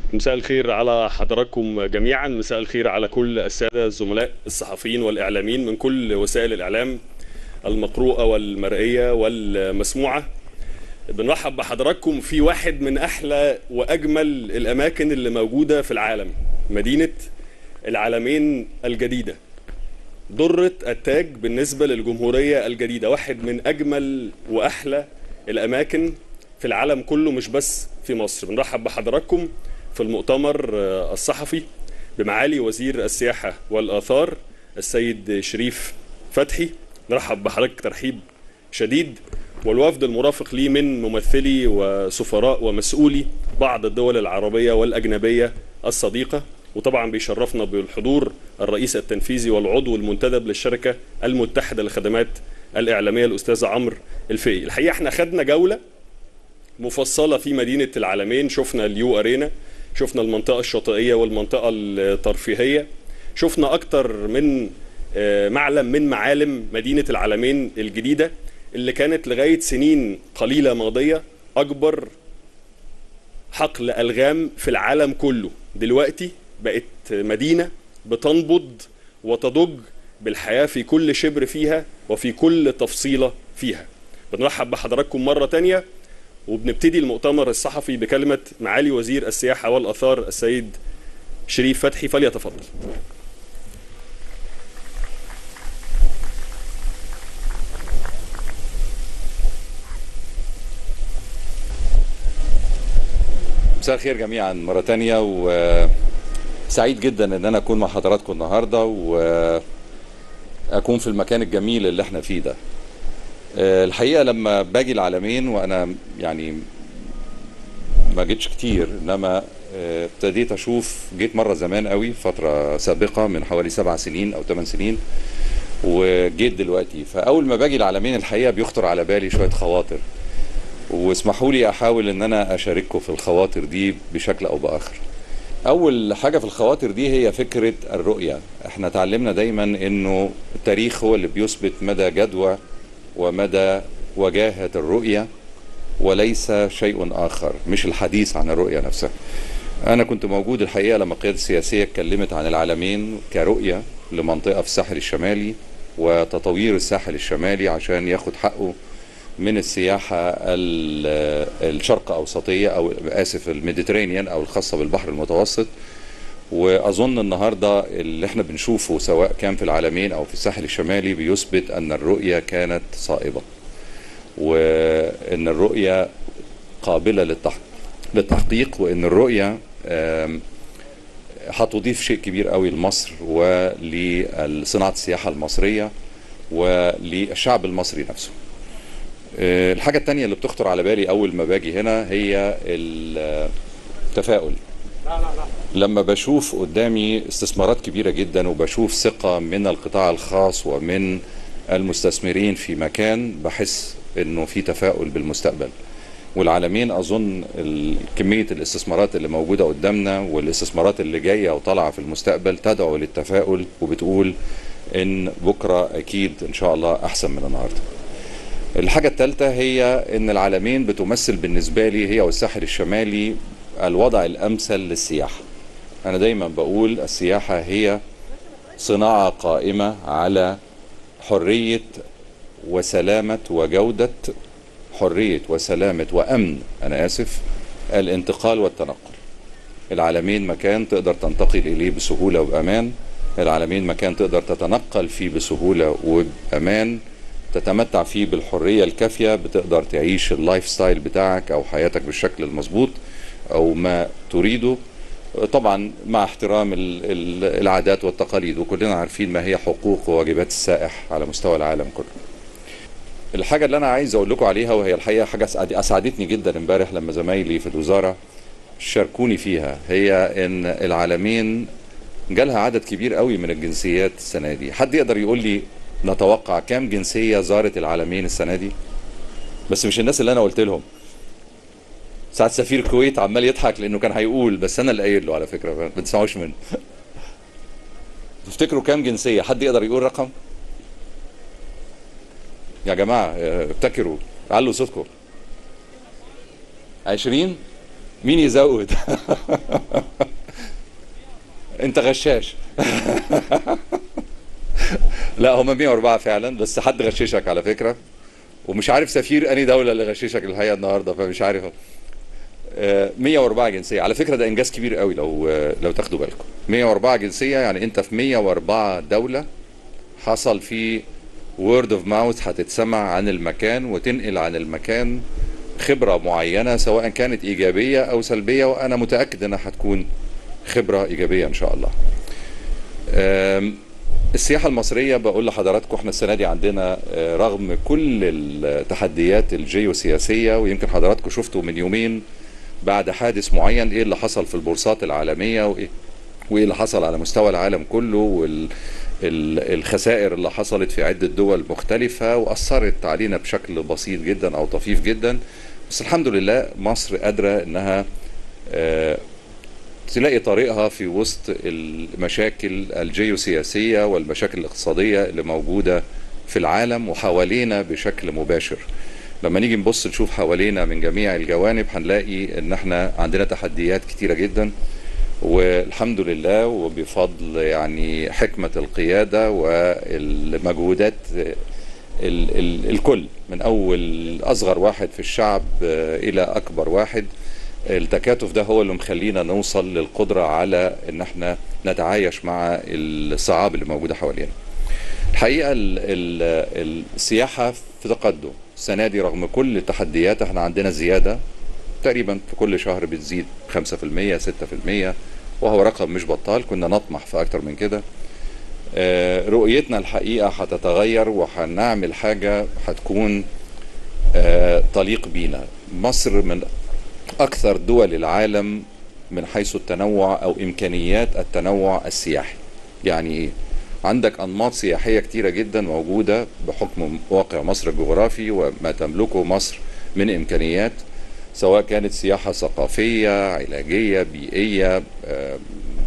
مساء الخير على حضراتكم جميعا مساء الخير على كل السادة الزملاء الصحفيين والإعلاميين من كل وسائل الإعلام المقروءة والمرئية والمسموعة بنرحب بحضراتكم في واحد من أحلى وأجمل الأماكن اللي موجودة في العالم مدينة العالمين الجديدة درة التاج بالنسبة للجمهورية الجديدة واحد من أجمل وأحلى الأماكن في العالم كله مش بس في مصر بنرحب بحضراتكم في المؤتمر الصحفي بمعالي وزير السياحة والآثار السيد شريف فتحي نرحب بحضرتك ترحيب شديد والوفد المرافق ليه من ممثلي وسفراء ومسؤولي بعض الدول العربية والأجنبية الصديقة وطبعا بيشرفنا بالحضور الرئيس التنفيذي والعضو المنتدب للشركة المتحدة للخدمات الإعلامية الأستاذ عمرو الفقي الحقيقة احنا خدنا جولة مفصلة في مدينة العالمين شفنا اليو أرينا شفنا المنطقة الشاطئية والمنطقة الترفيهية شفنا أكتر من معلم من معالم مدينة العالمين الجديدة اللي كانت لغاية سنين قليلة ماضية أكبر حقل ألغام في العالم كله دلوقتي بقت مدينة بتنبض وتضج بالحياة في كل شبر فيها وفي كل تفصيلة فيها بنرحب بحضراتكم مرة تانية وبنبتدي المؤتمر الصحفي بكلمة معالي وزير السياحة والآثار السيد شريف فتحي فليتفضل مساء الخير جميعا مرة تانية وسعيد جدا ان انا اكون مع حضراتكم النهاردة واكون في المكان الجميل اللي احنا فيه ده الحقيقة لما باجي العالمين وانا يعني ما جيتش كتير انما ابتديت اشوف جيت مرة زمان قوي فترة سابقة من حوالي سبع سنين او ثمان سنين وجيت دلوقتي فاول ما باجي العالمين الحقيقة بيخطر على بالي شوية خواطر واسمحوا لي احاول ان انا اشارككم في الخواطر دي بشكل او باخر اول حاجه في الخواطر دي هي فكره الرؤيه احنا اتعلمنا دايما انه التاريخ هو اللي بيثبت مدى جدوى ومدى وجاهه الرؤيه وليس شيء اخر مش الحديث عن الرؤيه نفسها انا كنت موجود الحقيقه لما القياده السياسيه اتكلمت عن العالمين كرؤيه لمنطقه في الساحل الشمالي وتطوير الساحل الشمالي عشان ياخد حقه من السياحة الشرق أوسطية أو آسف الميديترينيان أو الخاصة بالبحر المتوسط وأظن النهاردة اللي احنا بنشوفه سواء كان في العالمين أو في الساحل الشمالي بيثبت أن الرؤية كانت صائبة وأن الرؤية قابلة للتحقيق وأن الرؤية هتضيف شيء كبير قوي لمصر ولصناعة السياحة المصرية وللشعب المصري نفسه الحاجة التانية اللي بتخطر على بالي أول ما باجي هنا هي التفاؤل لما بشوف قدامي استثمارات كبيرة جدا وبشوف ثقة من القطاع الخاص ومن المستثمرين في مكان بحس انه في تفاؤل بالمستقبل والعالمين اظن كمية الاستثمارات اللي موجودة قدامنا والاستثمارات اللي جاية وطالعة في المستقبل تدعو للتفاؤل وبتقول ان بكرة اكيد ان شاء الله احسن من النهارده الحاجة الثالثة هي أن العالمين بتمثل بالنسبة لي هي والساحل الشمالي الوضع الأمثل للسياحة أنا دايما بقول السياحة هي صناعة قائمة على حرية وسلامة وجودة حرية وسلامة وأمن أنا آسف الانتقال والتنقل العالمين مكان تقدر تنتقل إليه بسهولة وبأمان العالمين مكان تقدر تتنقل فيه بسهولة وبأمان تتمتع فيه بالحريه الكافيه بتقدر تعيش اللايف ستايل بتاعك او حياتك بالشكل المظبوط او ما تريده طبعا مع احترام العادات والتقاليد وكلنا عارفين ما هي حقوق وواجبات السائح على مستوى العالم كله الحاجة اللي أنا عايز أقول لكم عليها وهي الحقيقة حاجة أسعدتني جدا امبارح لما زمايلي في الوزارة شاركوني فيها هي إن العالمين جالها عدد كبير قوي من الجنسيات السنة دي حد يقدر يقول لي نتوقع كام جنسية زارت العالمين السنة دي بس مش الناس اللي أنا قلت لهم ساعات سفير الكويت عمال يضحك لأنه كان هيقول بس أنا اللي قايل له على فكرة ما تسمعوش منه تفتكروا كام جنسية حد يقدر يقول رقم يا جماعة ابتكروا علوا صوتكم عشرين مين يزود انت غشاش لا هم 104 فعلا بس حد غششك على فكره ومش عارف سفير اني دوله اللي غششك الحقيقه النهارده فمش عارف آه، 104 جنسيه على فكره ده انجاز كبير قوي لو آه، لو تاخدوا بالكم 104 جنسيه يعني انت في 104 دوله حصل في وورد اوف ماوث هتتسمع عن المكان وتنقل عن المكان خبره معينه سواء كانت ايجابيه او سلبيه وانا متاكد انها هتكون خبره ايجابيه ان شاء الله. آم، السياحه المصريه بقول لحضراتكم احنا السنه دي عندنا آه، رغم كل التحديات الجيوسياسيه ويمكن حضراتكم شفتوا من يومين بعد حادث معين ايه اللي حصل في البورصات العالميه وايه وايه اللي حصل على مستوى العالم كله والخسائر اللي حصلت في عده دول مختلفه واثرت علينا بشكل بسيط جدا او طفيف جدا بس الحمد لله مصر قادره انها آه، تلاقي طريقها في وسط المشاكل الجيوسياسيه والمشاكل الاقتصاديه اللي موجوده في العالم وحوالينا بشكل مباشر لما نيجي نبص نشوف حوالينا من جميع الجوانب هنلاقي ان احنا عندنا تحديات كتيره جدا والحمد لله وبفضل يعني حكمة القيادة والمجهودات ال ال الكل من أول أصغر واحد في الشعب آه، إلى أكبر واحد التكاتف ده هو اللي مخلينا نوصل للقدرة على إن احنا نتعايش مع الصعاب اللي موجودة حوالينا الحقيقة ال ال السياحة في تقدم السنة دي رغم كل التحديات احنا عندنا زيادة تقريبا في كل شهر بتزيد 5% 6% وهو رقم مش بطال كنا نطمح في اكتر من كده آه، رؤيتنا الحقيقة هتتغير وهنعمل حاجة هتكون آه، تليق بينا مصر من أكثر دول العالم من حيث التنوع أو إمكانيات التنوع السياحي يعني إيه؟ عندك أنماط سياحية كتيرة جدا موجودة بحكم واقع مصر الجغرافي وما تملكه مصر من إمكانيات سواء كانت سياحة ثقافية علاجية بيئية آم،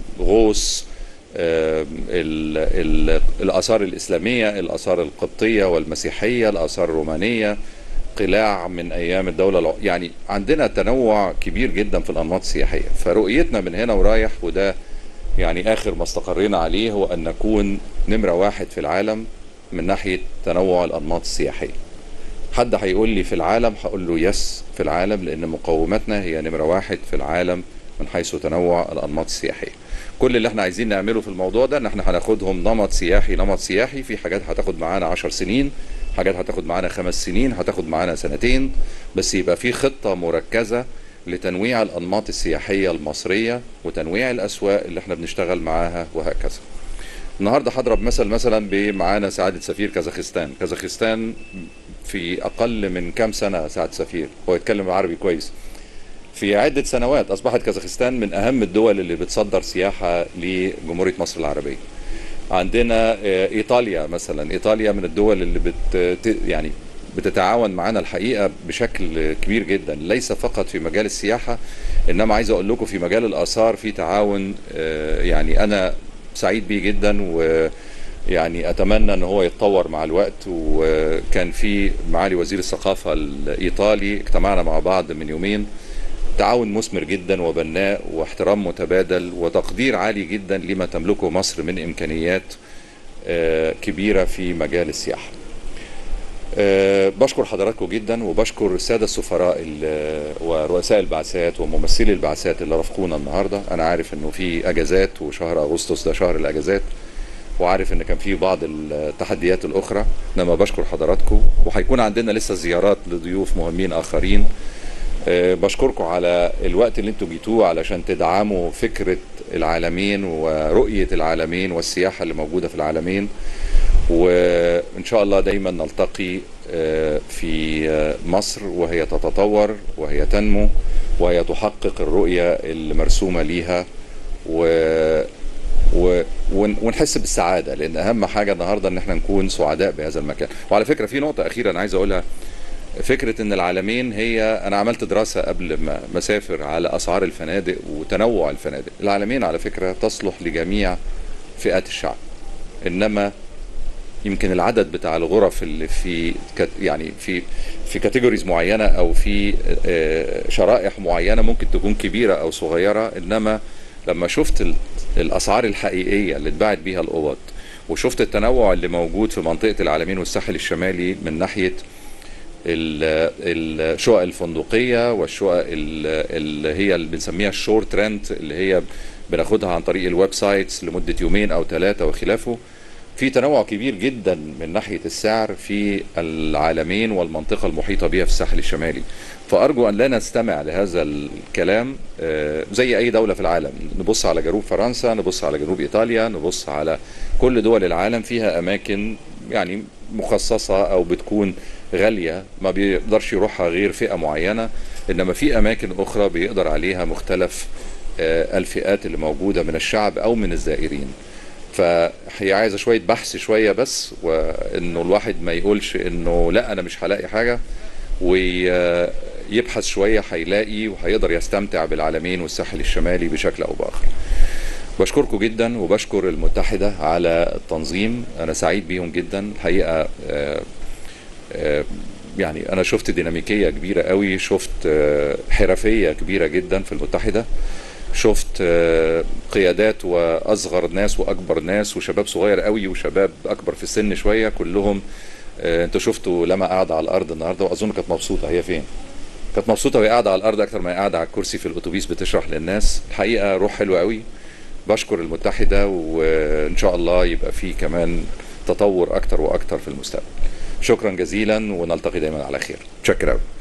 غوص آم، ال- ال- الآثار الإسلامية الآثار القبطية والمسيحية الآثار الرومانية قلاع من أيام الدولة الع... يعني عندنا تنوع كبير جدا في الأنماط السياحية فرؤيتنا من هنا ورايح وده يعني آخر ما استقرينا عليه هو أن نكون نمرة واحد في العالم من ناحية تنوع الأنماط السياحية حد هيقول لي في العالم هقول له يس في العالم لان مقوماتنا هي نمره واحد في العالم من حيث تنوع الانماط السياحيه كل اللي احنا عايزين نعمله في الموضوع ده ان احنا هناخدهم نمط سياحي نمط سياحي في حاجات هتاخد معانا عشر سنين حاجات هتاخد معانا خمس سنين هتاخد معانا سنتين بس يبقى في خطه مركزه لتنويع الانماط السياحيه المصريه وتنويع الاسواق اللي احنا بنشتغل معاها وهكذا النهارده هضرب مثل مثلا بمعانا سعاده سفير كازاخستان كازاخستان في اقل من كام سنه سعاده سفير هو يتكلم عربي كويس في عده سنوات اصبحت كازاخستان من اهم الدول اللي بتصدر سياحه لجمهوريه مصر العربيه عندنا آه، ايطاليا مثلا ايطاليا من الدول اللي بت ت- يعني بتتعاون معانا الحقيقه بشكل كبير جدا ليس فقط في مجال السياحه انما عايز اقول لكم في مجال الاثار في تعاون آه، يعني انا سعيد بيه جدا و يعني اتمنى ان هو يتطور مع الوقت وكان في معالي وزير الثقافه الايطالي اجتمعنا مع بعض من يومين تعاون مثمر جدا وبناء واحترام متبادل وتقدير عالي جدا لما تملكه مصر من امكانيات آه، كبيره في مجال السياحه. آه، بشكر حضراتكم جدا وبشكر الساده السفراء ال- ورؤساء البعثات وممثلي البعثات اللي رافقونا النهارده، انا عارف انه في اجازات وشهر اغسطس ده شهر الاجازات وعارف ان كان في بعض التحديات الاخرى انما بشكر حضراتكم وهيكون عندنا لسه زيارات لضيوف مهمين اخرين آه، بشكركم على الوقت اللي انتوا جيتوه علشان تدعموا فكرة العالمين ورؤية العالمين والسياحة اللي موجودة في العالمين وإن شاء الله دايما نلتقي آه، في آه، مصر وهي تتطور وهي تنمو وهي تحقق الرؤية اللي مرسومة ليها و و... ون- ونحس بالسعاده لان اهم حاجه النهارده ان احنا نكون سعداء بهذا المكان وعلى فكره في نقطه اخيره انا عايز اقولها فكره ان العالمين هي انا عملت دراسه قبل ما ما اسافر على اسعار الفنادق وتنوع الفنادق العالمين على فكره تصلح لجميع فئات الشعب انما يمكن العدد بتاع الغرف اللي في كت يعني في في كاتيجوريز معينه او في آه، شرائح معينه ممكن تكون كبيره او صغيره انما لما شفت ال- الاسعار الحقيقيه اللي اتباعت بيها الاوض وشفت التنوع اللي موجود في منطقه العالمين والساحل الشمالي من ناحيه ال- الشقق الفندقيه والشقق ال- اللي هي اللي بنسميها الشورت رنت اللي هي بناخدها عن طريق الويب سايتس لمده يومين او ثلاثه وخلافه في تنوع كبير جدا من ناحيه السعر في العالمين والمنطقه المحيطه بها في الساحل الشمالي فارجو ان لا نستمع لهذا الكلام آه، زي اي دوله في العالم نبص على جنوب فرنسا نبص على جنوب ايطاليا نبص على كل دول العالم فيها اماكن يعني مخصصه او بتكون غاليه ما بيقدرش يروحها غير فئه معينه انما في اماكن اخرى بيقدر عليها مختلف آه، الفئات اللي موجوده من الشعب او من الزائرين فهي عايزه شويه بحث شويه بس وانه الواحد ما يقولش انه لا انا مش هلاقي حاجه ويبحث شويه هيلاقي وهيقدر يستمتع بالعالمين والساحل الشمالي بشكل او باخر. بشكركم جدا وبشكر المتحده على التنظيم انا سعيد بيهم جدا الحقيقه آه، آه، يعني انا شفت ديناميكيه كبيره قوي شفت آه، حرفيه كبيره جدا في المتحده شفت آه، قيادات واصغر ناس واكبر ناس وشباب صغير قوي وشباب اكبر في السن شويه كلهم آه، انتوا شفتوا لما قاعده على الارض النهارده واظن كانت مبسوطه هي فين كانت مبسوطه وهي قاعده على الارض اكتر ما هي قاعده على الكرسي في الاتوبيس بتشرح للناس الحقيقه روح حلوه قوي بشكر المتحده وان شاء الله يبقى في كمان تطور اكتر واكتر في المستقبل شكرا جزيلا ونلتقي دايما على خير شكرا قوي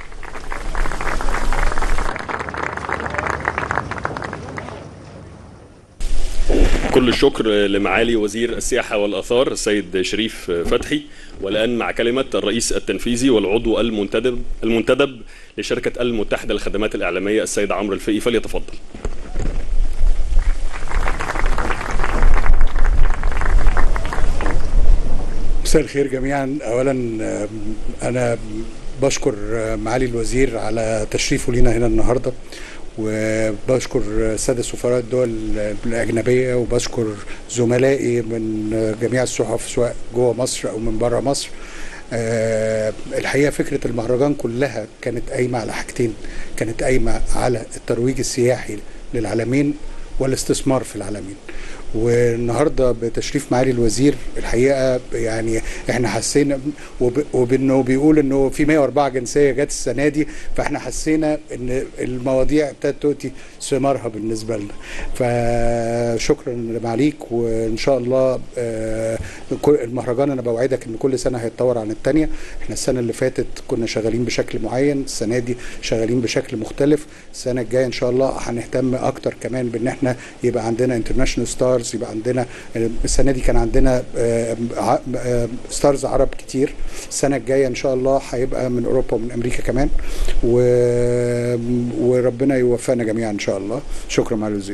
كل الشكر لمعالي وزير السياحة والآثار السيد شريف فتحي والآن مع كلمة الرئيس التنفيذي والعضو المنتدب المنتدب لشركة المتحدة للخدمات الإعلامية السيد عمرو الفقي فليتفضل مساء الخير جميعا اولا آم، انا بشكر آه، معالي الوزير على تشريفه لينا هنا النهارده وبشكر الساده سفراء الدول الاجنبيه وبشكر زملائي من آه، جميع الصحف سواء جوه مصر او من بره مصر آه، الحقيقه فكره المهرجان كلها كانت قايمه على حاجتين كانت قايمه على الترويج السياحي للعالمين والاستثمار في العالمين والنهارده بتشريف معالي الوزير الحقيقه يعني احنا حسينا وب- وبانه بيقول انه في 104 جنسيه جت السنه دي فاحنا حسينا ان المواضيع ابتدت تؤتي ثمارها بالنسبه لنا فشكرا لمعاليك وان شاء الله آه، كل- المهرجان انا بوعدك ان كل سنه هيتطور عن الثانيه احنا السنه اللي فاتت كنا شغالين بشكل معين السنه دي شغالين بشكل مختلف السنه الجايه ان شاء الله هنهتم اكتر كمان بان احنا يبقى عندنا انترناشونال ستارز يبقى عندنا السنه دي كان عندنا ستارز عرب كتير السنه الجايه ان شاء الله هيبقى من اوروبا ومن امريكا كمان و... وربنا يوفقنا جميعا ان شاء الله شكرا معالي الوزير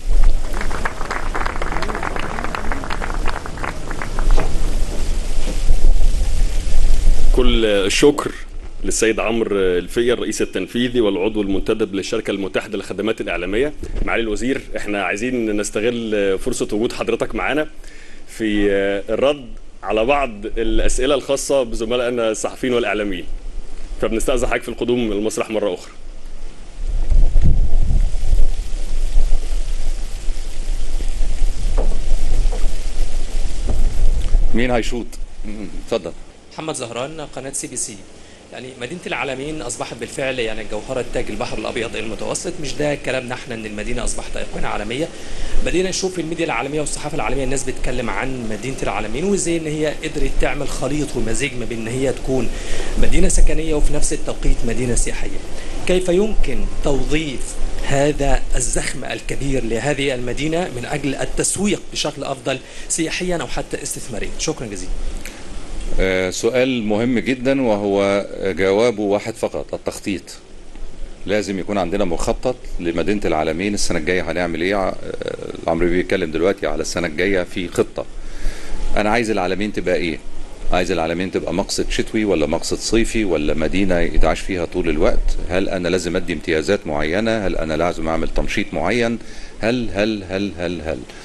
كل الشكر للسيد عمرو الفقي الرئيس التنفيذي والعضو المنتدب للشركه المتحده للخدمات الاعلاميه معالي الوزير احنا عايزين نستغل فرصه وجود حضرتك معانا في الرد على بعض الاسئله الخاصه بزملائنا الصحفيين والاعلاميين فبنستاذن حضرتك في القدوم المسرح مره اخرى مين هيشوط مم، اتفضل محمد زهران قناة سي بي سي يعني مدينة العالمين أصبحت بالفعل يعني جوهرة تاج البحر الأبيض المتوسط مش ده كلامنا احنا إن المدينة أصبحت أيقونة عالمية بدينا نشوف في الميديا العالمية والصحافة العالمية الناس بتتكلم عن مدينة العالمين وإزاي إن هي قدرت تعمل خليط ومزيج ما بين إن هي تكون مدينة سكنية وفي نفس التوقيت مدينة سياحية كيف يمكن توظيف هذا الزخم الكبير لهذه المدينة من أجل التسويق بشكل أفضل سياحيا أو حتى استثماريا شكرا جزيلا آه، سؤال مهم جدا وهو جوابه واحد فقط التخطيط لازم يكون عندنا مخطط لمدينة العالمين السنة الجاية هنعمل ايه ع- آه، عمرو بيتكلم دلوقتي على السنة الجاية في خطة انا عايز العالمين تبقى ايه عايز العالمين تبقى مقصد شتوي ولا مقصد صيفي ولا مدينة يتعاش فيها طول الوقت هل انا لازم ادي امتيازات معينة هل انا لازم اعمل تنشيط معين هل هل هل هل هل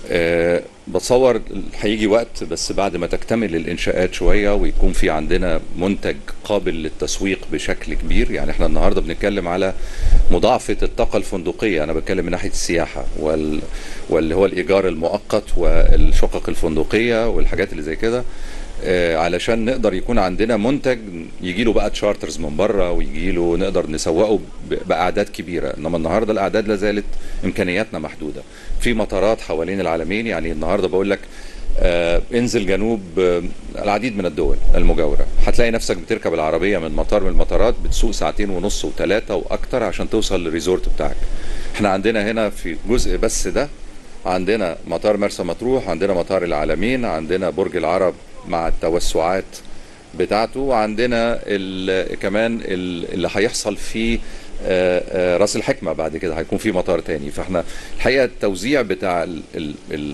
أه بتصور هيجي وقت بس بعد ما تكتمل الانشاءات شويه ويكون في عندنا منتج قابل للتسويق بشكل كبير يعني احنا النهارده بنتكلم على مضاعفه الطاقه الفندقيه انا بتكلم من ناحيه السياحه وال واللي هو الايجار المؤقت والشقق الفندقيه والحاجات اللي زي كده آه، علشان نقدر يكون عندنا منتج يجي له بقى تشارترز من بره ويجي له نقدر نسوقه ب- باعداد كبيره انما النهارده الاعداد لا زالت امكانياتنا محدوده في مطارات حوالين العالمين يعني النهارده بقول لك آه انزل جنوب آه العديد من الدول المجاوره هتلاقي نفسك بتركب العربيه من مطار من المطارات بتسوق ساعتين ونص وثلاثه واكتر عشان توصل للريزورت بتاعك احنا عندنا هنا في جزء بس ده عندنا مطار مرسى مطروح عندنا مطار العالمين عندنا برج العرب مع التوسعات بتاعته وعندنا ال كمان ال- اللي هيحصل في آه، آه، راس الحكمه بعد كده هيكون في مطار تاني فاحنا الحقيقه التوزيع بتاع ال ال ال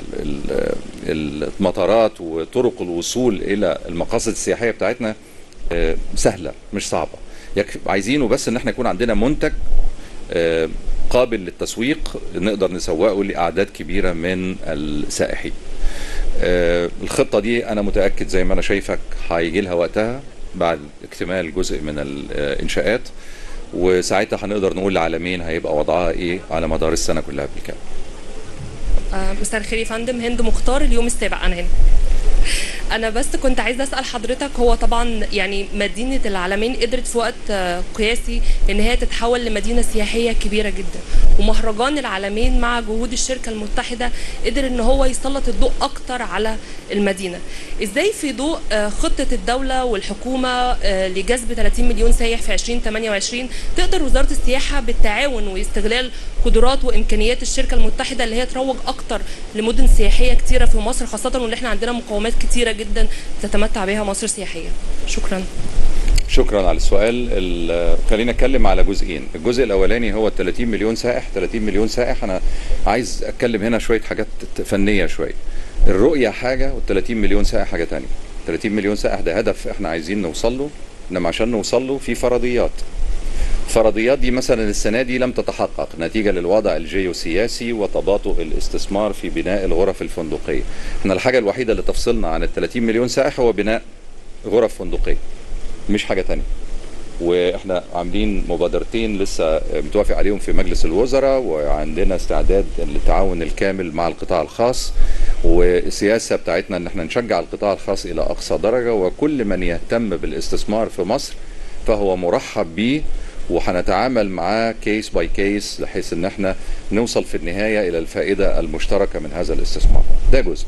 ال المطارات وطرق الوصول الى المقاصد السياحيه بتاعتنا آه، سهله مش صعبه يكفي عايزينه بس ان احنا يكون عندنا منتج آه، قابل للتسويق نقدر نسوقه لاعداد كبيره من السائحين آه، الخطه دي انا متاكد زي ما انا شايفك هيجي لها وقتها بعد اكتمال جزء من الانشاءات وساعتها هنقدر نقول العالمين هيبقى وضعها ايه على مدار السنه كلها بالكامل آه، مساء الخير يا فندم هند مختار اليوم السابع انا هنا انا بس كنت عايزه اسال حضرتك هو طبعا يعني مدينه العالمين قدرت في وقت آه، قياسي ان هي تتحول لمدينه سياحيه كبيره جدا ومهرجان العالمين مع جهود الشركه المتحده قدر ان هو يسلط الضوء اكتر على المدينه ازاي في ضوء آه، خطه الدوله والحكومه آه، لجذب 30 مليون سايح في 2028 تقدر وزاره السياحه بالتعاون واستغلال قدرات وامكانيات الشركه المتحده اللي هي تروج اكتر لمدن سياحيه كتيره في مصر خاصه وان احنا عندنا مقومات كتيره جدا تتمتع بها مصر سياحيه شكرا شكرا على السؤال ال- خلينا نتكلم على جزئين الجزء الاولاني هو ال 30 مليون سائح 30 مليون سائح انا عايز اتكلم هنا شويه حاجات فنيه شويه الرؤيه حاجه وال 30 مليون سائح حاجه تانية 30 مليون سائح ده هدف احنا عايزين نوصل له انما عشان نوصل له في فرضيات الفرضيات دي مثلا السنه دي لم تتحقق نتيجه للوضع الجيوسياسي وتباطؤ الاستثمار في بناء الغرف الفندقيه احنا الحاجه الوحيده اللي تفصلنا عن ال 30 مليون سائح هو بناء غرف فندقيه مش حاجه تانية واحنا عاملين مبادرتين لسه متوافق عليهم في مجلس الوزراء وعندنا استعداد للتعاون الكامل مع القطاع الخاص والسياسه بتاعتنا ان احنا نشجع القطاع الخاص الى اقصى درجه وكل من يهتم بالاستثمار في مصر فهو مرحب بيه وهنتعامل معاه كيس باي كيس بحيث ان احنا نوصل في النهايه الى الفائده المشتركه من هذا الاستثمار ده جزء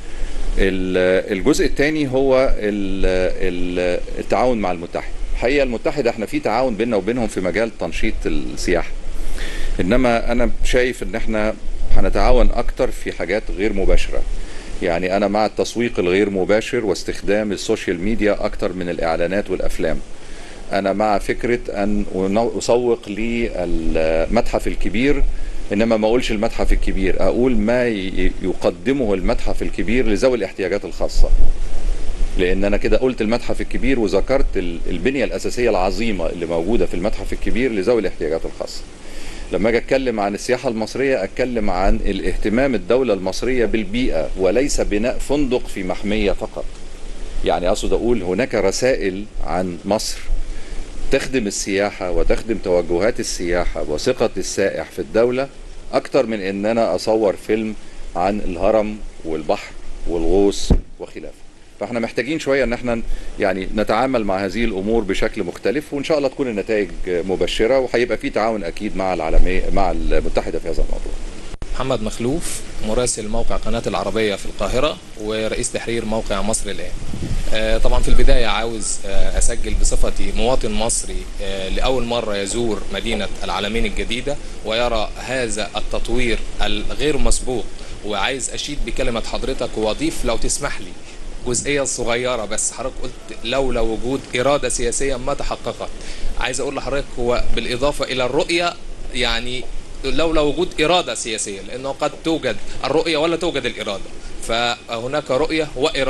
ال- الجزء الثاني هو ال- ال- التعاون مع المتحد الحقيقه المتحده احنا في تعاون بيننا وبينهم في مجال تنشيط السياحه انما انا شايف ان احنا هنتعاون اكتر في حاجات غير مباشره يعني انا مع التسويق الغير مباشر واستخدام السوشيال ميديا اكتر من الاعلانات والافلام انا مع فكره ان اسوق للمتحف الكبير انما ما اقولش المتحف الكبير اقول ما ي- يقدمه المتحف الكبير لذوي الاحتياجات الخاصه لان انا كده قلت المتحف الكبير وذكرت ال- البنيه الاساسيه العظيمه اللي موجوده في المتحف الكبير لذوي الاحتياجات الخاصه لما اجي اتكلم عن السياحه المصريه اتكلم عن الاهتمام الدوله المصريه بالبيئه وليس بناء فندق في محميه فقط يعني اقصد اقول هناك رسائل عن مصر تخدم السياحه وتخدم توجهات السياحه وثقه السائح في الدوله اكتر من ان انا اصور فيلم عن الهرم والبحر والغوص وخلافه فاحنا محتاجين شويه ان احنا يعني نتعامل مع هذه الامور بشكل مختلف وان شاء الله تكون النتائج مبشره وهيبقى في تعاون اكيد مع العالميه مع المتحده في هذا الموضوع محمد مخلوف مراسل موقع قناة العربية في القاهرة ورئيس تحرير موقع مصر الآن آه، طبعا في البداية عاوز آه، أسجل بصفتي مواطن مصري آه، لأول مرة يزور مدينة العالمين الجديدة ويرى هذا التطوير الغير مسبوق وعايز أشيد بكلمة حضرتك وأضيف لو تسمح لي جزئية صغيرة بس حضرتك قلت لولا وجود إرادة سياسية ما تحققت عايز أقول لحضرتك هو بالإضافة إلى الرؤية يعني لولا وجود إرادة سياسية لأنه قد توجد الرؤية ولا توجد الإرادة فهناك رؤية وإرادة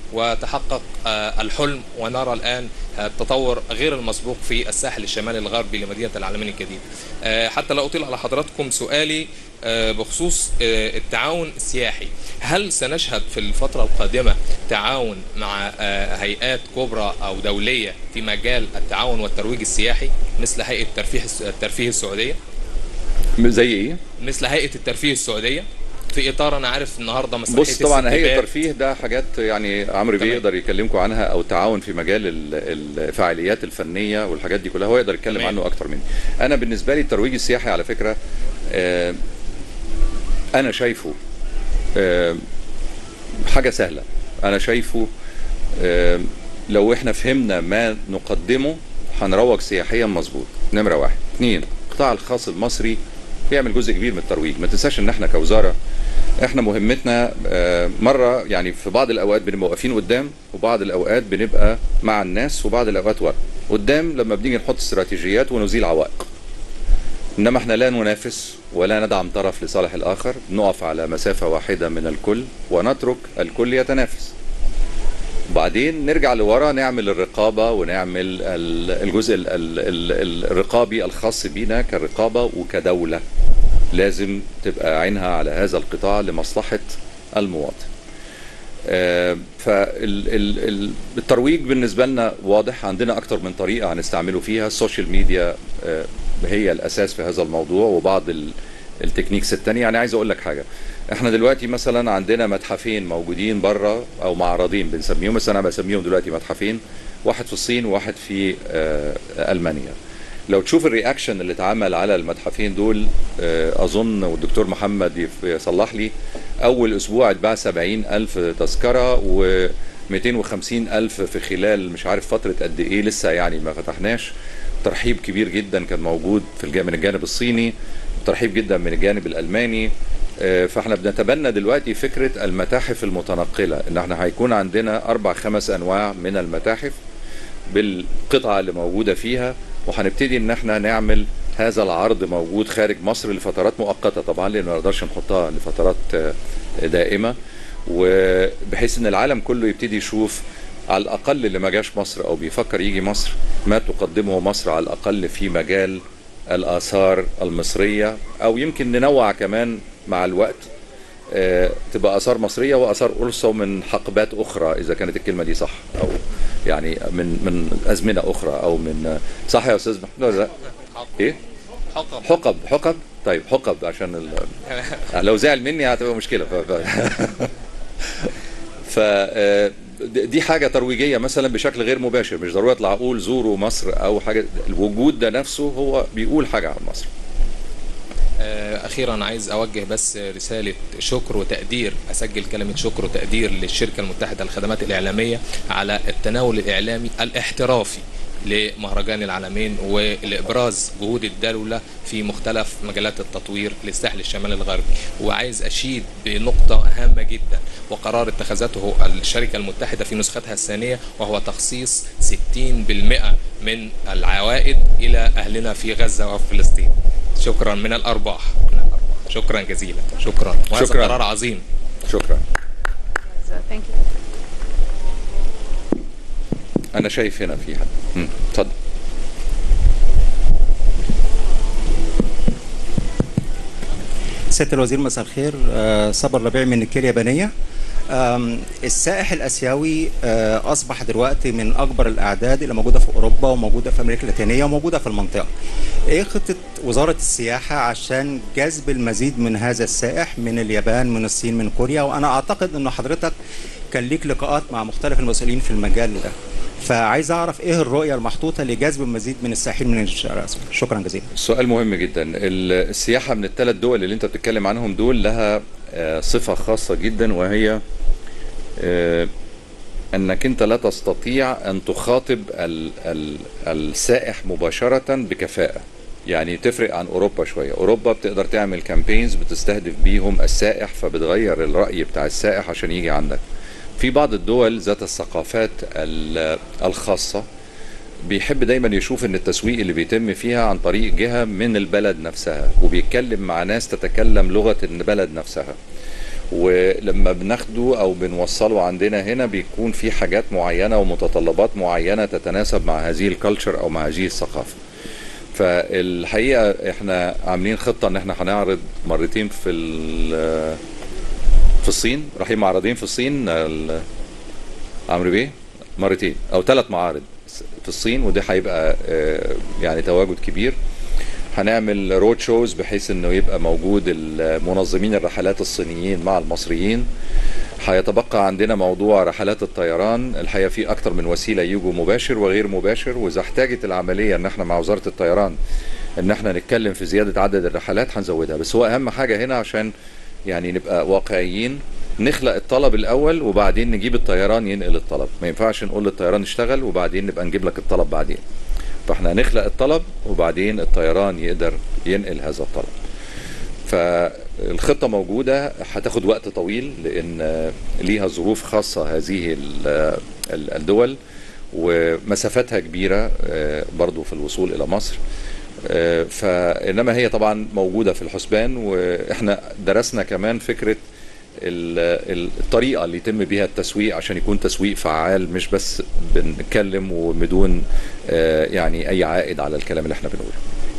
وتحقق آه، الحلم ونرى الان التطور غير المسبوق في الساحل الشمالي الغربي لمدينه العالمين الجديد. آه، حتى لا اطيل على حضراتكم سؤالي آه، بخصوص آه، التعاون السياحي هل سنشهد في الفترة القادمة تعاون مع آه، هيئات كبرى أو دولية في مجال التعاون والترويج السياحي مثل هيئة الترفيه الترفيه السعودية زي ايه؟ مثل هيئة الترفيه السعودية في إطار أنا عارف النهاردة مسرحية بص طبعا هيئه السندباد. الترفيه ده حاجات يعني عمرو بيه تمام. يقدر يكلمكم عنها او التعاون في مجال ال- الفعاليات الفنيه والحاجات دي كلها هو يقدر يتكلم تمام. عنه اكتر مني انا بالنسبه لي الترويج السياحي على فكره آه، انا شايفه آه، حاجه سهله انا شايفه آه، لو احنا فهمنا ما نقدمه هنروج سياحيا مظبوط نمره واحد اثنين القطاع الخاص المصري بيعمل جزء كبير من الترويج ما تنساش ان احنا كوزاره احنا مهمتنا آه، مره يعني في بعض الاوقات بنبقى واقفين قدام وبعض الاوقات بنبقى مع الناس وبعض الاوقات ورا قدام لما بنيجي نحط استراتيجيات ونزيل عوائق انما احنا لا ننافس ولا ندعم طرف لصالح الاخر نقف على مسافه واحده من الكل ونترك الكل يتنافس وبعدين نرجع لورا نعمل الرقابه ونعمل ال- الجزء ال- ال- ال- الرقابي الخاص بينا كرقابه وكدوله لازم تبقى عينها على هذا القطاع لمصلحه المواطن فالترويج بالنسبه لنا واضح عندنا اكتر من طريقه هنستعمله فيها السوشيال ميديا آه، هي الاساس في هذا الموضوع وبعض ال- التكنيكس التانية يعني عايز اقول لك حاجه احنا دلوقتي مثلا عندنا متحفين موجودين بره او معرضين بنسميهم بس انا بسميهم دلوقتي متحفين واحد في الصين وواحد في آه، المانيا لو تشوف الرياكشن اللي اتعمل على المتحفين دول آه، اظن والدكتور محمد يف- يصلح لي اول اسبوع اتباع 70 الف تذكره و 250 الف في خلال مش عارف فتره قد ايه لسه يعني ما فتحناش ترحيب كبير جدا كان موجود في الجانب من الجانب الصيني ترحيب جدا من الجانب الالماني آه، فاحنا بنتبنى دلوقتي فكره المتاحف المتنقله ان احنا هيكون عندنا اربع خمس انواع من المتاحف بالقطعه اللي موجوده فيها وهنبتدي ان احنا نعمل هذا العرض موجود خارج مصر لفترات مؤقته طبعا لان ما نقدرش نحطها لفترات آه، دائمه وبحيث ان العالم كله يبتدي يشوف على الاقل اللي ما جاش مصر او بيفكر يجي مصر ما تقدمه مصر على الاقل في مجال الاثار المصريه او يمكن ننوع كمان مع الوقت آه، تبقى اثار مصريه واثار ارثى من حقبات اخرى اذا كانت الكلمه دي صح او يعني من من ازمنه اخرى او من صح يا استاذ محمود ولا لا؟ ايه حقب حقب حقب طيب حقب عشان ال... لو زعل مني هتبقى مشكله ف... ف... ف... آه، دي حاجه ترويجيه مثلا بشكل غير مباشر مش ضروري اطلع اقول زوروا مصر او حاجه الوجود ده نفسه هو بيقول حاجه عن مصر آه، اخيرا عايز اوجه بس رساله شكر وتقدير اسجل كلمه شكر وتقدير للشركه المتحده للخدمات الاعلاميه على التناول الاعلامي الاحترافي لمهرجان العالمين ولابراز جهود الدوله في مختلف مجالات التطوير للساحل الشمالي الغربي وعايز اشيد بنقطه هامه جدا وقرار اتخذته الشركه المتحده في نسختها الثانيه وهو تخصيص 60% من العوائد الى اهلنا في غزه وفي فلسطين شكرا من الارباح من الأرباح. شكرا جزيلا شكرا وهذا شكراً. قرار عظيم شكرا So thank you. انا شايف هنا في حد مم، اتفضل سياده الوزير مساء الخير آه، صبر ربيع من الكيل اليابانيه آم، السائح الاسيوي آه، اصبح دلوقتي من اكبر الاعداد اللي موجوده في اوروبا وموجوده في امريكا اللاتينيه وموجوده في المنطقه. ايه خطه وزاره السياحه عشان جذب المزيد من هذا السائح من اليابان من الصين من كوريا وانا اعتقد انه حضرتك كان ليك لقاءات مع مختلف المسؤولين في المجال ده. فعايز اعرف ايه الرؤيه المحطوطه لجذب المزيد من السائحين من الشرق الاسيوي. شكرا جزيلا. سؤال مهم جدا ال- السياحة من الثلاث دول اللي انت بتتكلم عنهم دول لها آه، صفة خاصة جدا وهي آه، انك انت لا تستطيع ان تخاطب ال ال السائح مباشرة بكفاءة يعني تفرق عن اوروبا شوية اوروبا بتقدر تعمل كامبينز بتستهدف بيهم السائح فبتغير الرأي بتاع السائح عشان يجي عندك في بعض الدول ذات الثقافات ال- الخاصة بيحب دايما يشوف ان التسويق اللي بيتم فيها عن طريق جهة من البلد نفسها وبيتكلم مع ناس تتكلم لغة البلد نفسها ولما بناخده او بنوصله عندنا هنا بيكون في حاجات معينه ومتطلبات معينه تتناسب مع هذه الكالتشر او مع هذه الثقافه فالحقيقه احنا عاملين خطه ان احنا هنعرض مرتين في ال- في الصين رايحين معرضين في الصين ال- عمرو بيه مرتين او ثلاث معارض في الصين وده هيبقى آه، يعني تواجد كبير هنعمل رود شوز بحيث انه يبقى موجود المنظمين الرحلات الصينيين مع المصريين هيتبقى عندنا موضوع رحلات الطيران الحقيقه في اكتر من وسيله يجوا مباشر وغير مباشر واذا احتاجت العمليه ان احنا مع وزاره الطيران ان احنا نتكلم في زياده عدد الرحلات هنزودها بس هو اهم حاجه هنا عشان يعني نبقى واقعيين نخلق الطلب الاول وبعدين نجيب الطيران ينقل الطلب ما ينفعش نقول للطيران اشتغل وبعدين نبقى نجيب لك الطلب بعدين فاحنا هنخلق الطلب وبعدين الطيران يقدر ينقل هذا الطلب فالخطة موجودة هتاخد وقت طويل لأن ليها ظروف خاصة هذه ال- ال- الدول ومسافاتها كبيرة آه، برضو في الوصول إلى مصر آه، فإنما هي طبعا موجودة في الحسبان وإحنا درسنا كمان فكرة ال- ال- الطريقة اللي يتم بها التسويق عشان يكون تسويق فعال مش بس بنتكلم وبدون آه، يعني أي عائد على الكلام اللي احنا بنقوله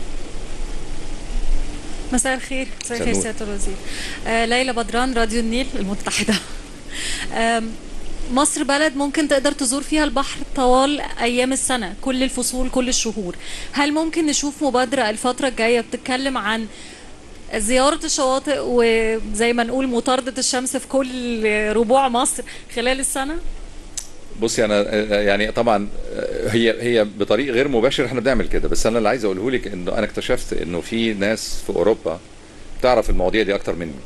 مساء الخير مساء الخير النور. سياده الوزير آه ليلى بدران راديو النيل المتحده آم، مصر بلد ممكن تقدر تزور فيها البحر طوال ايام السنه كل الفصول كل الشهور هل ممكن نشوف مبادره الفتره الجايه بتتكلم عن زيارة الشواطئ وزي ما نقول مطاردة الشمس في كل ربوع مصر خلال السنة؟ بصي انا آه، يعني طبعا آه، هي هي بطريق غير مباشر احنا بنعمل كده بس انا اللي عايز اقوله لك انه انا اكتشفت انه في ناس في اوروبا تعرف المواضيع دي اكتر مني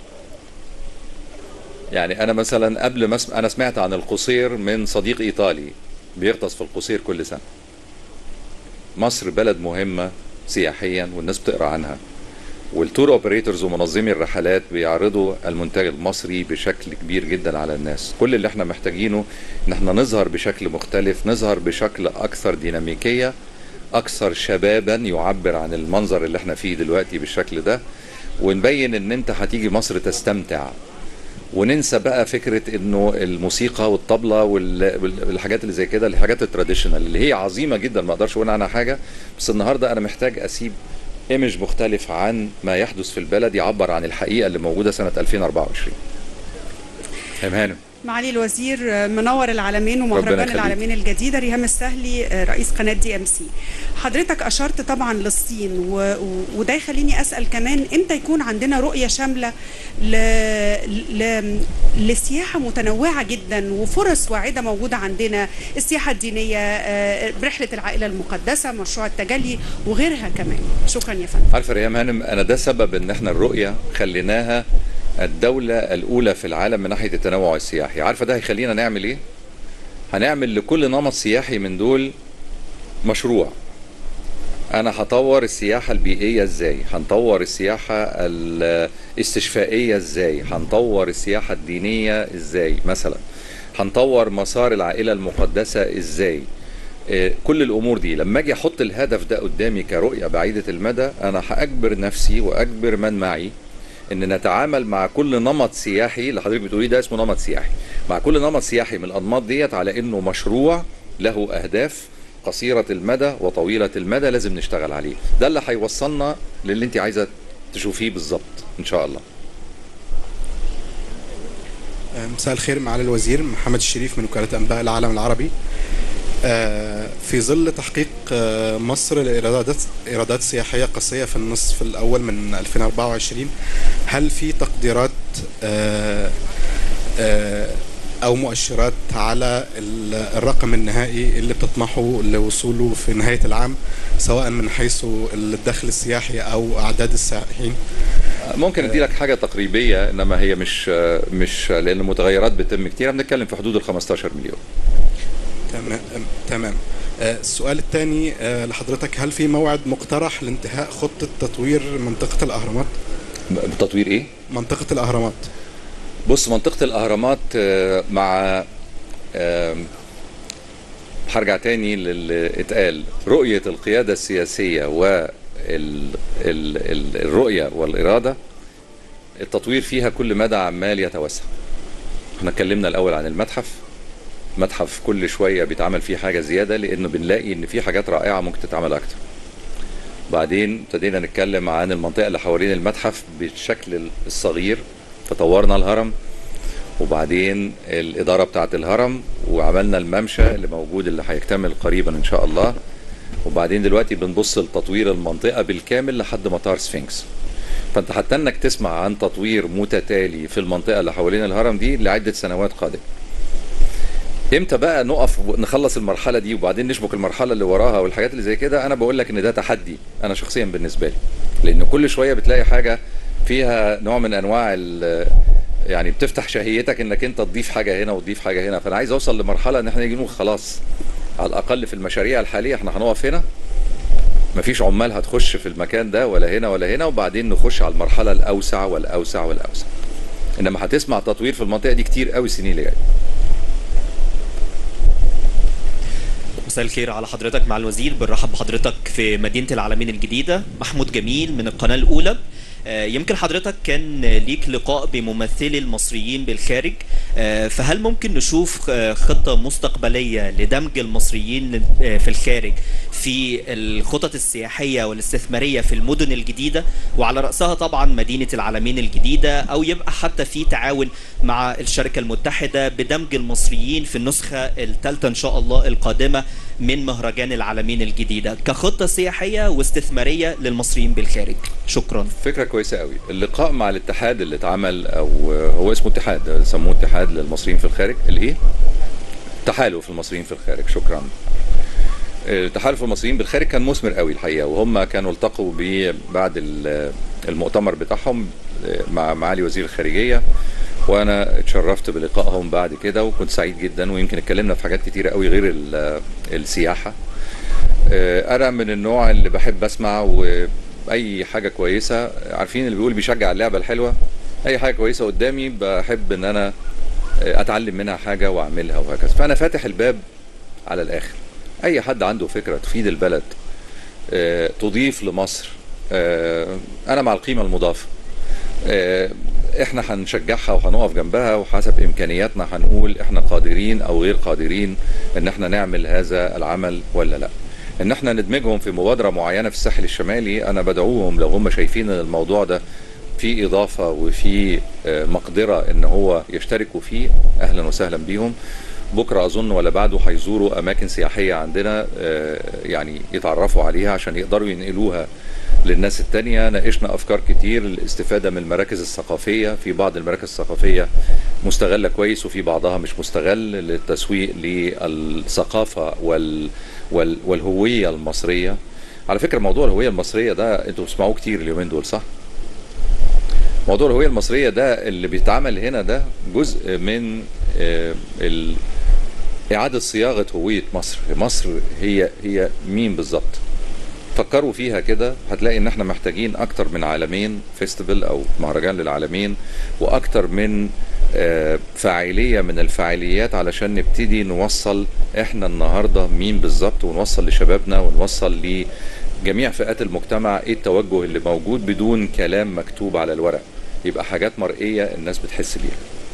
يعني انا مثلا قبل ما اسم... انا سمعت عن القصير من صديق ايطالي بيغطس في القصير كل سنه مصر بلد مهمه سياحيا والناس بتقرا عنها والتور اوبريتورز ومنظمي الرحلات بيعرضوا المنتج المصري بشكل كبير جدا على الناس كل اللي احنا محتاجينه ان احنا نظهر بشكل مختلف نظهر بشكل اكثر ديناميكيه اكثر شبابا يعبر عن المنظر اللي احنا فيه دلوقتي بالشكل ده ونبين ان انت هتيجي مصر تستمتع وننسى بقى فكره انه الموسيقى والطبله وال- وال- والحاجات اللي زي كده الحاجات التراديشنال اللي هي عظيمه جدا ما اقدرش اقول عنها حاجه بس النهارده انا محتاج اسيب ايمج مختلف عن ما يحدث في البلد يعبر عن الحقيقه اللي موجوده سنه 2024 فاهم هانم معالي الوزير آه، منور العالمين ربنا ومهرجان يخليك. العالمين الجديده ريهام السهلي آه، رئيس قناه دي ام سي حضرتك اشرت طبعا للصين و... و... وده يخليني اسال كمان امتى يكون عندنا رؤيه شامله ل... ل... لسياحه متنوعه جدا وفرص واعده موجوده عندنا السياحه الدينيه آه، رحله العائله المقدسه مشروع التجلي وغيرها كمان شكرا يا فندم عارفه ريهام هانم انا ده سبب ان احنا الرؤيه خليناها الدوله الاولى في العالم من ناحيه التنوع السياحي عارفه ده هيخلينا نعمل ايه هنعمل لكل نمط سياحي من دول مشروع انا هطور السياحه البيئيه ازاي هنطور السياحه الاستشفائيه ازاي هنطور السياحه الدينيه ازاي مثلا هنطور مسار العائله المقدسه ازاي آه، كل الامور دي لما اجي احط الهدف ده قدامي كرؤيه بعيده المدى انا هاجبر نفسي واجبر من معي ان نتعامل مع كل نمط سياحي اللي حضرتك بتقوليه ده اسمه نمط سياحي مع كل نمط سياحي من الانماط ديت على انه مشروع له اهداف قصيره المدى وطويله المدى لازم نشتغل عليه ده اللي هيوصلنا للي انت عايزه تشوفيه بالظبط ان شاء الله مساء الخير معالي الوزير محمد الشريف من وكالة أنباء العالم العربي آه، في ظل تحقيق آه، مصر لإيرادات إيرادات سياحية قصية في النصف الأول من 2024 هل في تقديرات آه، آه، أو مؤشرات على ال- الرقم النهائي اللي بتطمحوا لوصوله في نهاية العام سواء من حيث الدخل السياحي أو أعداد السائحين ممكن ادي لك حاجه تقريبيه انما هي مش مش لان المتغيرات بتتم كتير بنتكلم في حدود ال 15 مليون تمام تمام آه، السؤال الثاني لحضرتك هل في موعد مقترح لانتهاء خطة تطوير منطقة الأهرامات؟ تطوير ايه؟ منطقة الأهرامات بص منطقة الأهرامات آه، مع آم، هرجع تاني للي اتقال رؤية القيادة السياسية والرؤية والإرادة التطوير فيها كل مدى عمال يتوسع احنا اتكلمنا الاول عن المتحف متحف كل شويه بيتعمل فيه حاجه زياده لانه بنلاقي ان في حاجات رائعه ممكن تتعمل اكتر بعدين ابتدينا نتكلم عن المنطقه اللي حوالين المتحف بالشكل الصغير فطورنا الهرم وبعدين الاداره بتاعه الهرم وعملنا الممشى اللي موجود اللي هيكتمل قريبا ان شاء الله وبعدين دلوقتي بنبص لتطوير المنطقه بالكامل لحد مطار سفنكس فانت حتى انك تسمع عن تطوير متتالي في المنطقه اللي حوالين الهرم دي لعده سنوات قادمه امتى بقى نقف نخلص المرحله دي وبعدين نشبك المرحله اللي وراها والحاجات اللي زي كده انا بقول لك ان ده تحدي انا شخصيا بالنسبه لي لان كل شويه بتلاقي حاجه فيها نوع من انواع ال- يعني بتفتح شهيتك انك انت تضيف حاجه هنا وتضيف حاجه هنا فانا عايز اوصل لمرحله ان احنا نيجي نقول خلاص على الاقل في المشاريع الحاليه احنا هنقف هنا مفيش عمال هتخش في المكان ده ولا هنا ولا هنا وبعدين نخش على المرحله الاوسع والاوسع والاوسع انما هتسمع تطوير في المنطقه دي كتير قوي السنين اللي جايه مساء الخير على حضرتك مع الوزير بنرحب بحضرتك في مدينة العالمين الجديدة محمود جميل من القناة الأولى آه، يمكن حضرتك كان ليك لقاء بممثلي المصريين بالخارج آه، فهل ممكن نشوف آه، خطة مستقبلية لدمج المصريين آه، في الخارج في الخطط السياحية والاستثمارية في المدن الجديدة وعلى رأسها طبعا مدينة العالمين الجديدة أو يبقى حتى في تعاون مع الشركة المتحدة بدمج المصريين في النسخة الثالثة إن شاء الله القادمة من مهرجان العالمين الجديدة كخطة سياحية واستثمارية للمصريين بالخارج شكرا فكره كويسه قوي اللقاء مع الاتحاد اللي اتعمل او هو اسمه اتحاد سموه اتحاد للمصريين في الخارج الايه تحالف المصريين في الخارج شكرا تحالف المصريين بالخارج كان مثمر قوي الحقيقه وهم كانوا التقوا بيه بعد ال- المؤتمر بتاعهم مع معالي وزير الخارجيه وانا اتشرفت بلقائهم بعد كده وكنت سعيد جدا ويمكن اتكلمنا في حاجات كتيره قوي غير ال- السياحه آه، انا من النوع اللي بحب اسمع واي حاجه كويسه عارفين اللي بيقول بيشجع اللعبه الحلوه اي حاجه كويسه قدامي بحب ان انا آه، اتعلم منها حاجه واعملها وهكذا فانا فاتح الباب على الاخر اي حد عنده فكره تفيد البلد آه، تضيف لمصر آه، انا مع القيمه المضافه آه، احنا هنشجعها وهنقف جنبها وحسب امكانياتنا هنقول احنا قادرين او غير قادرين ان احنا نعمل هذا العمل ولا لا ان احنا ندمجهم في مبادره معينه في الساحل الشمالي انا بدعوهم لو هم شايفين ان الموضوع ده في اضافه وفي آه، مقدره ان هو يشتركوا فيه اهلا وسهلا بيهم بكره اظن ولا بعده هيزوروا اماكن سياحيه عندنا آه، يعني يتعرفوا عليها عشان يقدروا ينقلوها للناس التانية ناقشنا أفكار كتير للاستفادة من المراكز الثقافية في بعض المراكز الثقافية مستغلة كويس وفي بعضها مش مستغل للتسويق للثقافة وال وال والهوية المصرية على فكرة موضوع الهوية المصرية ده انتوا بتسمعوه كتير اليومين دول صح؟ موضوع الهوية المصرية ده اللي بيتعمل هنا ده جزء من آه، ال- إعادة صياغة هوية مصر مصر هي هي مين بالظبط فكروا فيها كده هتلاقي ان احنا محتاجين اكتر من عالمين فيستيفال او مهرجان للعالمين واكتر من آه، فاعلية من الفاعليات علشان نبتدي نوصل احنا النهاردة مين بالظبط ونوصل لشبابنا ونوصل لجميع فئات المجتمع ايه التوجه اللي موجود بدون كلام مكتوب على الورق يبقى حاجات مرئية الناس بتحس بيها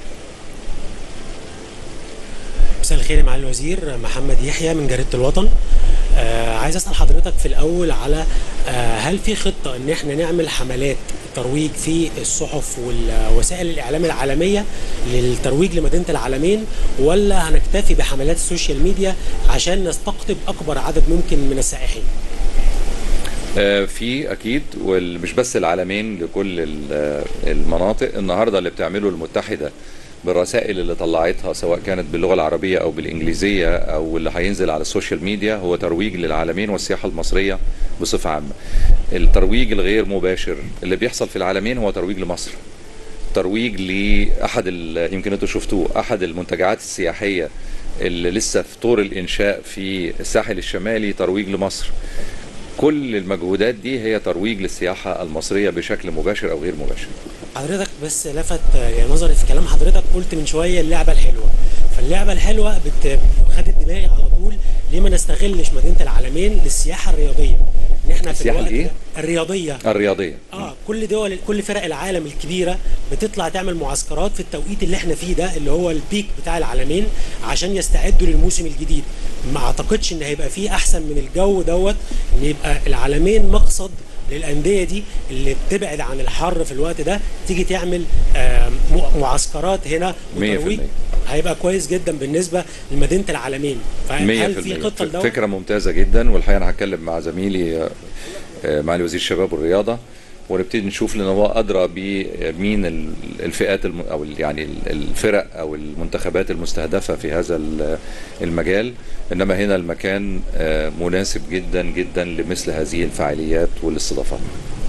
مساء الخير يا معالي الوزير محمد يحيى من جريده الوطن آه عايز اسال حضرتك في الاول على آه هل في خطه ان احنا نعمل حملات ترويج في الصحف والوسائل الاعلام العالميه للترويج لمدينه العالمين ولا هنكتفي بحملات السوشيال ميديا عشان نستقطب اكبر عدد ممكن من السائحين آه، في اكيد ومش بس العالمين لكل ال- المناطق النهارده اللي بتعمله المتحده بالرسائل اللي طلعتها سواء كانت باللغه العربيه او بالانجليزيه او اللي هينزل على السوشيال ميديا هو ترويج للعالمين والسياحه المصريه بصفه عامه. الترويج الغير مباشر اللي بيحصل في العالمين هو ترويج لمصر. ترويج لاحد ال- يمكن انتوا شفتوه احد المنتجعات السياحيه اللي لسه في طور الانشاء في الساحل الشمالي ترويج لمصر. كل المجهودات دي هي ترويج للسياحه المصريه بشكل مباشر او غير مباشر. حضرتك بس لفت يعني نظري في كلام حضرتك قلت من شويه اللعبه الحلوه فاللعبه الحلوه بت... خدت دماغي على طول ليه ما نستغلش مدينه العالمين للسياحه الرياضيه ان احنا في السياحة الوقت الإيه؟ ده- الرياضيه الرياضيه اه كل دول كل فرق العالم الكبيره بتطلع تعمل معسكرات في التوقيت اللي احنا فيه ده اللي هو البيك بتاع العالمين عشان يستعدوا للموسم الجديد ما اعتقدش ان هيبقى فيه احسن من الجو دوت ان يبقى العالمين مقصد للانديه دي اللي بتبعد عن الحر في الوقت ده تيجي تعمل آه، م- معسكرات هنا مية في وترويج المية. هيبقى كويس جدا بالنسبه لمدينه العالمين فهل في خطه 100% لدوت؟ فكره ممتازه جدا والحقيقه انا هتكلم مع زميلي آه، آه، معالي وزير الشباب والرياضه ونبتدي نشوف لان هو ادرى بمين ال- الفئات الم... او ال- يعني ال- الفرق او المنتخبات المستهدفه في هذا ال- المجال انما هنا المكان آه، مناسب جدا جدا لمثل هذه الفعاليات والاستضافات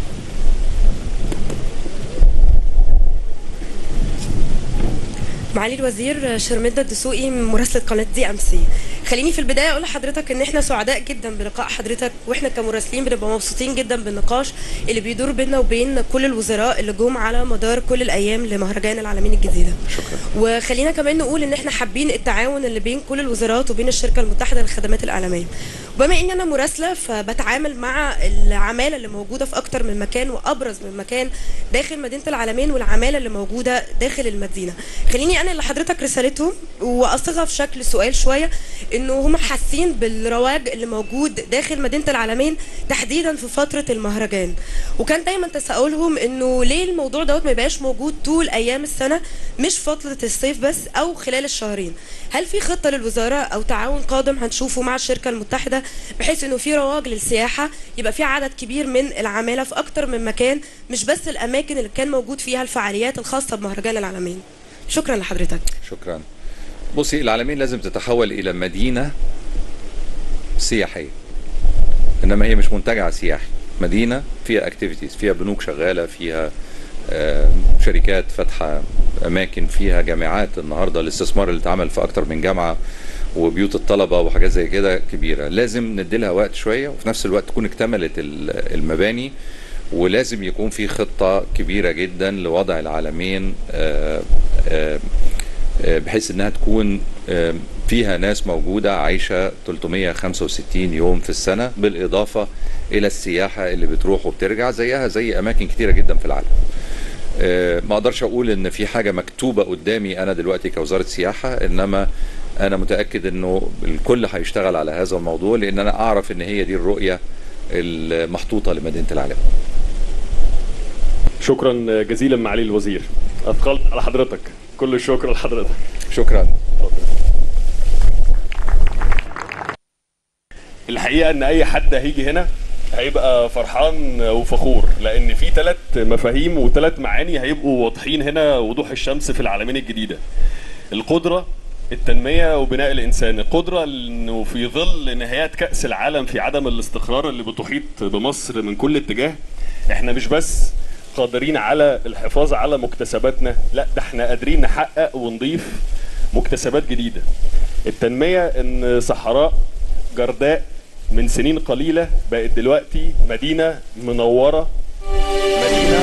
معالي الوزير شرمدة الدسوقي من مراسلة قناة دي ام سي خليني في البداية أقول لحضرتك إن إحنا سعداء جدا بلقاء حضرتك وإحنا كمراسلين بنبقى مبسوطين جدا بالنقاش اللي بيدور بيننا وبين كل الوزراء اللي جم على مدار كل الأيام لمهرجان العالمين الجديدة شكرا وخلينا كمان نقول ان احنا حابين التعاون اللي بين كل الوزارات وبين الشركه المتحده للخدمات الاعلاميه وبما اني انا مراسله فبتعامل مع العماله اللي موجوده في اكتر من مكان وابرز من مكان داخل مدينه العالمين والعماله اللي موجوده داخل المدينه خليني انا لحضرتك رسالتهم واصيغها في شكل سؤال شويه انه هم حاسين بالرواج اللي موجود داخل مدينه العالمين تحديدا في فتره المهرجان وكان دايما تساؤلهم انه ليه الموضوع دوت ما يبقاش موجود طول ايام السنه مش فتره الصيف بس او خلال الشهرين هل في خطه للوزاره او تعاون قادم هنشوفه مع الشركه المتحده بحيث انه في رواج للسياحه يبقى في عدد كبير من العماله في اكتر من مكان مش بس الاماكن اللي كان موجود فيها الفعاليات الخاصه بمهرجان العالمين شكرا لحضرتك شكرا بصي العالمين لازم تتحول الى مدينه سياحيه انما هي مش منتجع سياحي مدينه فيها اكتيفيتيز فيها بنوك شغاله فيها آه، شركات فاتحه اماكن فيها جامعات النهارده الاستثمار اللي اتعمل في اكتر من جامعه وبيوت الطلبه وحاجات زي كده كبيره لازم نديلها وقت شويه وفي نفس الوقت تكون اكتملت ال- المباني ولازم يكون في خطه كبيره جدا لوضع العالمين آه، آه، آه، بحيث انها تكون آه، فيها ناس موجوده عايشه 365 يوم في السنه بالاضافه الى السياحه اللي بتروح وبترجع زيها زي اماكن كتيره جدا في العالم. آه، ما اقدرش اقول ان في حاجه مكتوبه قدامي انا دلوقتي كوزاره سياحه انما انا متاكد انه الكل هيشتغل على هذا الموضوع لان انا اعرف ان هي دي الرؤيه المحطوطه لمدينه العالم. شكرا جزيلا معالي الوزير اثقلت على حضرتك كل الشكر لحضرتك شكرا الحقيقه ان اي حد هيجي هنا هيبقى فرحان وفخور لان في ثلاث مفاهيم وثلاث معاني هيبقوا واضحين هنا وضوح الشمس في العالمين الجديده القدره التنميه وبناء الانسان القدره انه في ظل نهايات كاس العالم في عدم الاستقرار اللي بتحيط بمصر من كل اتجاه احنا مش بس قادرين على الحفاظ على مكتسباتنا لا ده احنا قادرين نحقق ونضيف مكتسبات جديده التنميه ان صحراء جرداء من سنين قليله بقت دلوقتي مدينه منوره مدينه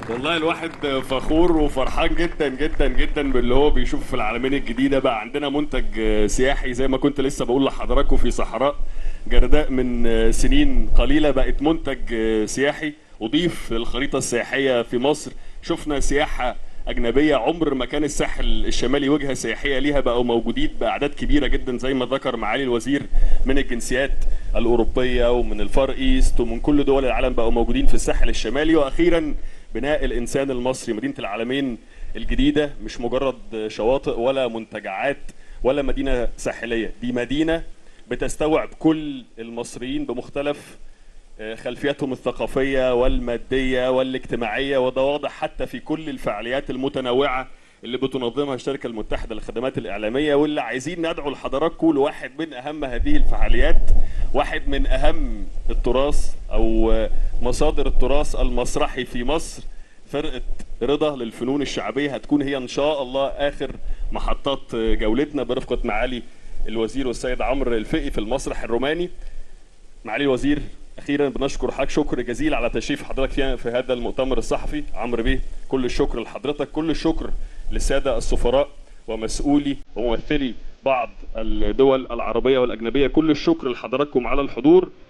والله الواحد فخور وفرحان جدا جدا جدا باللي هو بيشوفه في العالمين الجديده بقى عندنا منتج سياحي زي ما كنت لسه بقول لحضراتكم في صحراء جرداء من سنين قليله بقت منتج سياحي اضيف للخريطه السياحيه في مصر شفنا سياحه اجنبيه عمر ما كان الساحل الشمالي وجهه سياحيه ليها بقوا موجودين باعداد كبيره جدا زي ما ذكر معالي الوزير من الجنسيات الاوروبيه ومن الفار ايست ومن كل دول العالم بقوا موجودين في الساحل الشمالي واخيرا بناء الانسان المصري مدينه العالمين الجديده مش مجرد شواطئ ولا منتجعات ولا مدينه ساحليه دي مدينه بتستوعب كل المصريين بمختلف خلفياتهم الثقافيه والماديه والاجتماعيه وده واضح حتى في كل الفعاليات المتنوعه اللي بتنظمها الشركه المتحده للخدمات الاعلاميه واللي عايزين ندعو لحضراتكم لواحد من اهم هذه الفعاليات واحد من اهم التراث او مصادر التراث المسرحي في مصر فرقه رضا للفنون الشعبيه هتكون هي ان شاء الله اخر محطات جولتنا برفقه معالي الوزير والسيد عمرو الفقي في المسرح الروماني معالي الوزير اخيرا بنشكر حضرتك شكر جزيل على تشريف حضرتك فيها في هذا المؤتمر الصحفي عمرو بيه كل الشكر لحضرتك كل الشكر للساده السفراء ومسؤولي وممثلي بعض الدول العربيه والاجنبيه كل الشكر لحضراتكم على الحضور